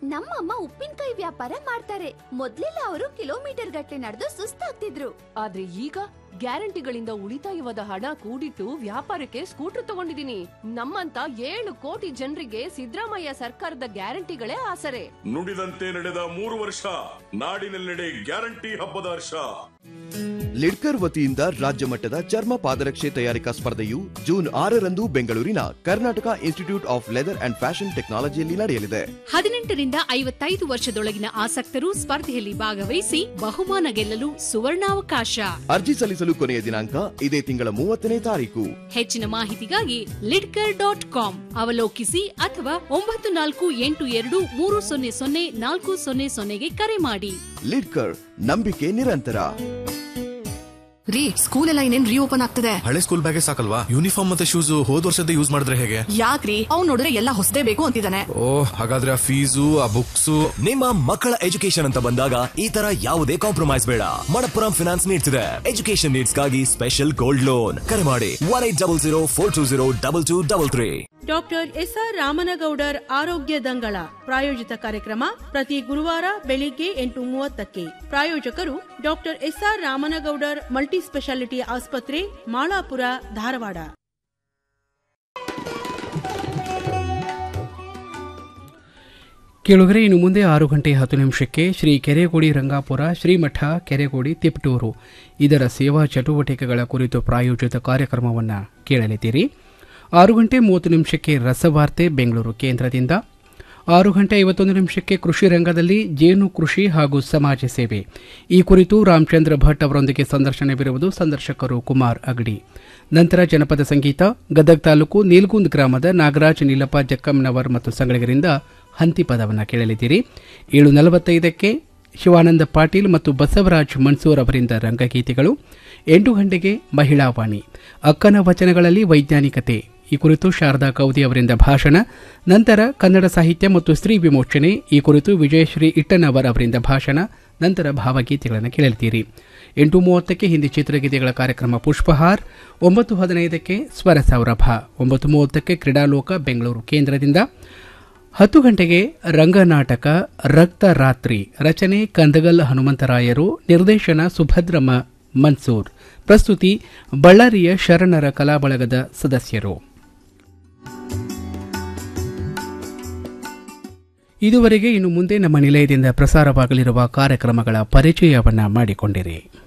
ನಮ್ಮಮ್ಮ ಉಪ್ಪಿನಕಾಯಿ ವ್ಯಾಪಾರ ಮಾಡ್ತಾರೆ ಮೊದ್ಲೆಲ್ಲ ಅವರು ಕಿಲೋಮೀಟರ್ ಗಟ್ಟಲೆ ನಡೆದು ಸುಸ್ತಾಗ್ತಿದ್ರು ಆದ್ರೆ ಈಗ ಗ್ಯಾರಂಟಿಗಳಿಂದ ಉಳಿತಾಯವಾದ ಹಣ ಕೂಡಿಟ್ಟು ವ್ಯಾಪಾರಕ್ಕೆ ಸ್ಕೂಟರ್ ತಗೊಂಡಿದೀನಿ ನಮ್ಮಂತ ಏಳು ಕೋಟಿ ಜನರಿಗೆ ಸಿದ್ದರಾಮಯ್ಯ ಸರ್ಕಾರದ ಗ್ಯಾರಂಟಿಗಳೇ ಆಸರೆ ನುಡಿದಂತೆ ನಡೆದ ಮೂರು ವರ್ಷ ನಾಡಿನೆಲ್ಲೆಡೆ ಗ್ಯಾರಂಟಿ ಹಬ್ಬದ ಹರ್ಷ ಲಿಡ್ಕರ್ ವತಿಯಿಂದ ರಾಜ್ಯ ಮಟ್ಟದ ಚರ್ಮ ಪಾದರಕ್ಷೆ ತಯಾರಿಕಾ ಸ್ಪರ್ಧೆಯು ಜೂನ್ ಆರರಂದು ಬೆಂಗಳೂರಿನ Karnataka institute of leather and fashion ಟೆಕ್ನಾಲಜಿಯಲ್ಲಿ ನಡೆಯಲಿದೆ ಹದಿನೆಂಟರಿಂದ ಐವತ್ತೈದು ವರ್ಷದೊಳಗಿನ ಆಸಕ್ತರು ಸ್ಪರ್ಧೆಯಲ್ಲಿ ಭಾಗವಹಿಸಿ ಬಹುಮಾನ ಗೆಲ್ಲಲು ಸುವರ್ಣಾವಕಾಶ ಅರ್ಜಿ ಸಲ್ಲಿಸಲು ಕೊನೆಯ ದಿನಾಂಕ ಇದೇ ತಿಂಗಳ ಮೂವತ್ತನೇ ತಾರೀಕು ಹೆಚ್ಚಿನ ಮಾಹಿತಿಗಾಗಿ ಲಿಡ್ಕರ್ ಡಾಟ್ ಕಾಮ್ ಅವಲೋಕಿಸಿ ಅಥವಾ ಒಂಬತ್ತು ನಾಲ್ಕು ಎಂಟು ಎರಡು ಮೂರು ಸೊನ್ನೆ ಸೊನ್ನೆ ನಾಲ್ಕು ಸೊನ್ನೆ ಸೊನ್ನೆಗೆ ಕರೆ ಮಾಡಿ ಲಿಡ್ಕರ್ ನಂಬಿಕೆ ನಿರಂತರ ರೀ ಸ್ಕೂಲ್ ಎಲ್ಲ ಇನ್ನೇನ್ ರೀಓಪನ್ ಆಗ್ತದೆ ಹಳೆ ಸ್ಕೂಲ್ ಬ್ಯಾಗೇ ಸಾಕಲ್ವಾ ಯೂನಿಫಾರ್ಮ್ ಮತ್ತೆ ಶೂಸ್ ಹೋದ್ ವರ್ಷದ ಯೂಸ್ ಮಾಡಿದ್ರೆ ಹೇಗೆ ಯಾಕ್ರಿ ಅವ್ನ್ ನೋಡಿದ್ರೆ ಎಲ್ಲ ಹೊಸದೇ ಬೇಕು ಅಂತಿದ್ದಾನೆ ಓ ಹಾಗಾದ್ರೆ ಆ ಫೀಸು ಆ ಬುಕ್ಸ್ ನಿಮ್ಮ ಮಕ್ಕಳ ಎಜುಕೇಶನ್ ಅಂತ ಬಂದಾಗ ಈ ತರ ಯಾವುದೇ ಕಾಂಪ್ರಮೈಸ್ ಬೇಡ ಮಣಪ್ಪುರಂ ಫಿನಾನ್ಸ್ ನೀಡ್ಸ್ ಇದೆ ಎಜುಕೇಶನ್ ನೀಡ್ಸ್ ಗಾಗಿ ಸ್ಪೆಷಲ್ ಗೋಲ್ಡ್ ಲೋನ್ ಕರೆ ಮಾಡಿ one eight double zero four two zero double two double three doctor S R Ramanagoudar ಆರೋಗ್ಯ ದಂಗಳ ಪ್ರಾಯೋಜಿತ ಕಾರ್ಯಕ್ರಮ ಪ್ರತಿ ಗುರುವಾರ ಬೆಳಿಗ್ಗೆ ಎಂಟು ಮೂವತ್ತಕ್ಕೆ ಪ್ರಾಯೋಜಕರು doctor S R Ramanagoudar multi speciality ಆಸ್ಪತ್ರೆ ಮಾಳಾಪುರ ಧಾರವಾಡ ಕೇಳುಗರೆ ಇನ್ನು ಮುಂದೆ ಆರು ಗಂಟೆ ಹತ್ತು ನಿಮಿಷಕ್ಕೆ ಶ್ರೀ ಕೆರೆಗೋಡಿ ರಂಗಾಪುರ ಶ್ರೀಮಠ ಕೆರೆಗೋಡಿ ತಿಪ್ಟೂರು ಇದರ ಸೇವಾ ಚಟುವಟಿಕೆಗಳ ಕುರಿತು ಪ್ರಾಯೋಜಿತ ಕಾರ್ಯಕ್ರಮವನ್ನು ಕೇಳಲಿದ್ದೀರಿ ಆರು ಗಂಟೆ ಮೂವತ್ತು ನಿಮಿಷಕ್ಕೆ ರಸವಾರ್ತೆ ಬೆಂಗಳೂರು ಕೇಂದ್ರದಿಂದ ಆರು ಗಂಟೆ ಐವತ್ತೊಂದು ನಿಮಿಷಕ್ಕೆ ಕೃಷಿ ರಂಗದಲ್ಲಿ ಜೇನು ಕೃಷಿ ಹಾಗೂ ಸಮಾಜ ಸೇವೆ ಈ ಕುರಿತು ರಾಮಚಂದ್ರ ಭಟ್ ಅವರೊಂದಿಗೆ ಸಂದರ್ಶನವಿರುವುದು ಸಂದರ್ಶಕರು ಕುಮಾರ್ ಅಗಡಿ ನಂತರ ಜನಪದ ಸಂಗೀತ ಗದಗ್ ತಾಲೂಕು ನೀಲ್ಗುಂದ್ ಗ್ರಾಮದ ನಾಗರಾಜ್ ನೀಲಪ್ಪ ಜಕ್ಕಮ್ಮನವರ್ ಮತ್ತು ಸಂಗಡಿಗರಿಂದ ಹಂತಿ ಪದವನ್ನು ಕೇಳಲಿದ್ದೀರಿ ಏಳು ನಲವತ್ತೈದಕ್ಕೆ ಶಿವಾನಂದ ಪಾಟೀಲ್ ಮತ್ತು ಬಸವರಾಜ್ ಮನ್ಸೂರ್ ಅವರಿಂದ ರಂಗಗೀತೆಗಳು ಎಂಟು ಗಂಟೆಗೆ ಮಹಿಳಾ ವಾಣಿ ಅಕ್ಕನ ವಚನಗಳಲ್ಲಿ ವೈಜ್ಞಾನಿಕತೆ ಈ ಕುರಿತು ಶಾರದಾ ಕೌದಿ ಅವರಿಂದ ಭಾಷಣ ನಂತರ ಕನ್ನಡ ಸಾಹಿತ್ಯ ಮತ್ತು ಸ್ತ್ರೀ ವಿಮೋಚನೆ ಈ ಕುರಿತು ವಿಜಯಶ್ರೀ ಇಟ್ಟನವರ್ ಅವರಿಂದ ಭಾಷಣ ನಂತರ ಭಾವಗೀತೆಗಳನ್ನು ಕೇಳಲಿದ್ದೀರಿ ಎಂಟು ಮೂವತ್ತಕ್ಕೆ ಹಿಂದಿ ಚಿತ್ರಗೀತೆಗಳ ಕಾರ್ಯಕ್ರಮ ಪುಷ್ಪಹಾರ್ ಒಂಬತ್ತು ಹದಿನೈದಕ್ಕೆ ಸ್ವರ ಸೌರಭ ಒಂಬತ್ತು ಮೂವತ್ತಕ್ಕೆ ಕ್ರೀಡಾಲೋಕ ಬೆಂಗಳೂರು ಕೇಂದ್ರದಿಂದ ಹತ್ತು ಗಂಟೆಗೆ ರಂಗನಾಟಕ ರಕ್ತ ರಾತ್ರಿ ರಚನೆ ಕಂದಗಲ್ ಹನುಮಂತರಾಯರು ನಿರ್ದೇಶನ ಸುಭದ್ರಮ್ಮ ಮನ್ಸೂರ್ ಪ್ರಸ್ತುತಿ ಬಳ್ಳಾರಿಯ ಶರಣರ ಕಲಾ ಬಳಗದ ಸದಸ್ಯರು ಇದುವರೆಗೆ ಇನ್ನು ಮುಂದೆ ನಮ್ಮ ನಿಲಯದಿಂದ ಪ್ರಸಾರವಾಗಲಿರುವ ಕಾರ್ಯಕ್ರಮಗಳ ಪರಿಚಯವನ್ನ ಮಾಡಿಕೊಂಡಿರಿ